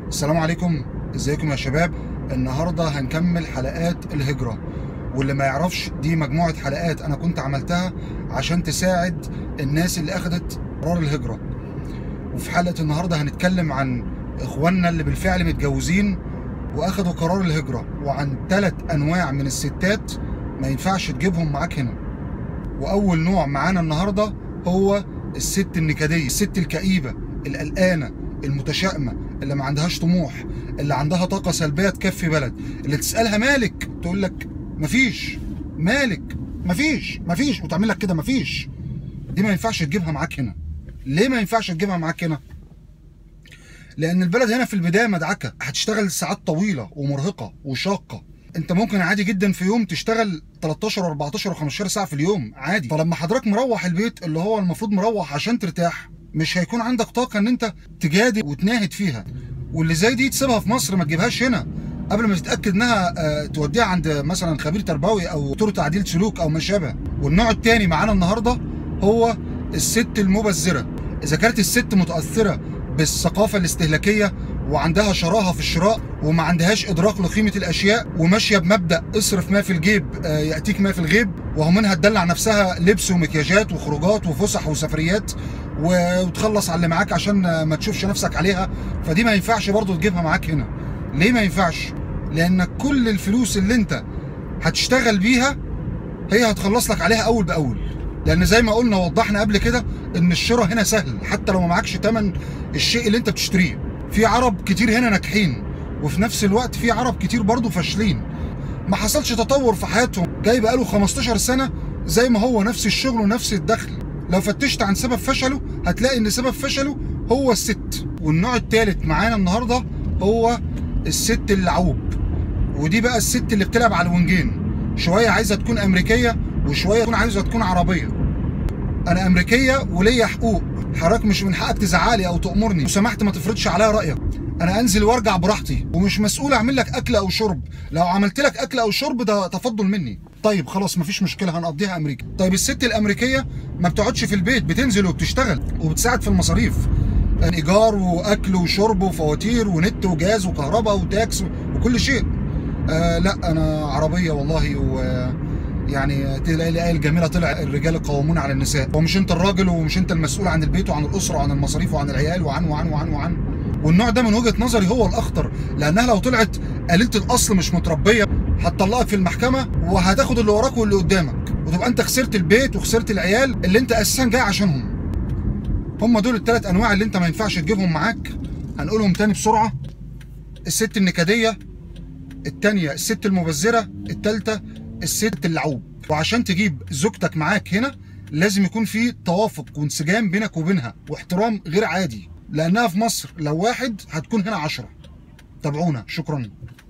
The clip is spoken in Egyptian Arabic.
السلام عليكم ازيكم يا شباب النهارده هنكمل حلقات الهجرة واللي ما يعرفش دي مجموعة حلقات انا كنت عملتها عشان تساعد الناس اللي اخدت قرار الهجرة وفي حلقة النهارده هنتكلم عن اخواننا اللي بالفعل متجوزين واخدوا قرار الهجرة وعن ثلاث انواع من الستات ما ينفعش تجيبهم معاك هنا واول نوع معانا النهارده هو الست النكدية الست الكئيبة القلقانة المتشائمة اللي ما عندهاش طموح اللي عندها طاقة سلبية تكفي بلد اللي تسألها مالك تقول لك مفيش مالك مفيش مفيش وتعمل لك كده مفيش دي ما ينفعش تجيبها معاك هنا ليه ما ينفعش تجيبها معاك هنا لان البلد هنا في البدايه مدعكه هتشتغل ساعات طويله ومرهقه وشاقه انت ممكن عادي جدا في يوم تشتغل 13 و14 و15 ساعه في اليوم عادي فلما حضرتك مروح البيت اللي هو المفروض مروح عشان ترتاح مش هيكون عندك طاقه ان انت تجادل وتناهد فيها واللي زي دي تسيبها في مصر ما تجيبهاش هنا قبل ما تتاكد انها آه، توديها عند مثلا خبير تربوي او دكتور تعديل سلوك او ما شابه والنوع الثاني معانا النهارده هو الست المبذره اذا كانت الست متاثره بالثقافه الاستهلاكيه وعندها شراهه في الشراء وما عندهاش ادراك لقيمه الاشياء وماشيه بمبدا اصرف ما في الجيب آه، ياتيك ما في الغيب وهو منها تدلع نفسها لبس ومكياجات وخروجات وفسح وسفريات و- وتخلص على اللي معاك عشان آه، ما تشوفش نفسك عليها فدي ما ينفعش برضو تجيبها معاك هنا ليه ما ينفعش لانك كل الفلوس اللي انت هتشتغل بيها هي هتخلص لك عليها اول باول لان زي ما قلنا وضحنا قبل كده ان الشراء هنا سهل حتى لو ما معكش تمن الشيء اللي انت بتشتريه في عرب كتير هنا ناجحين وفي نفس الوقت في عرب كتير برضو فاشلين ما حصلش تطور في حياتهم جاي بقاله 15 سنه زي ما هو نفس الشغل ونفس الدخل لو فتشت عن سبب فشله هتلاقي ان سبب فشله هو الست والنوع الثالث معانا النهارده هو الست اللعوب ودي بقى الست اللي بتلعب على الونجين شويه عايزه تكون امريكيه وشويه تكون عايزه تكون عربيه انا امريكيه وليا حقوق حضرتك مش من حقك تزعلي او تامرني لو سمحت ما تفرضش عليا رايك انا انزل وارجع براحتي ومش مسؤول اعمل لك اكل او شرب لو عملت لك اكل او شرب ده تفضل مني طيب خلاص مفيش مشكله هنقضيها امريكا طيب الست الامريكيه ما بتقعدش في البيت بتنزل وبتشتغل وبتساعد في المصاريف ايجار واكل وشرب وفواتير ونت وجاز وكهرباء وتاكس وكل شيء آه لا انا عربيه والله و يعني تلاقي الايه الجميله طلع الرجال قوامون على النساء ومش انت الراجل ومش انت المسؤول عن البيت وعن الاسره وعن المصاريف وعن العيال وعن وعن وعن وعن والنوع ده من وجهه نظري هو الاخطر لانها لو طلعت قليله الاصل مش متربيه هتطلقك في المحكمه وهتاخد اللي وراك واللي قدامك وتبقى انت خسرت البيت وخسرت العيال اللي انت اساسا جاي عشانهم هم دول الثلاث انواع اللي انت ما ينفعش تجيبهم معاك هنقولهم تاني بسرعه الست النكديه التانية الست المبذرة التالتة الست اللعوب وعشان تجيب زوجتك معاك هنا لازم يكون في توافق وانسجام بينك وبينها واحترام غير عادي لأنها في مصر لو واحد هتكون هنا عشرة تابعونا شكرا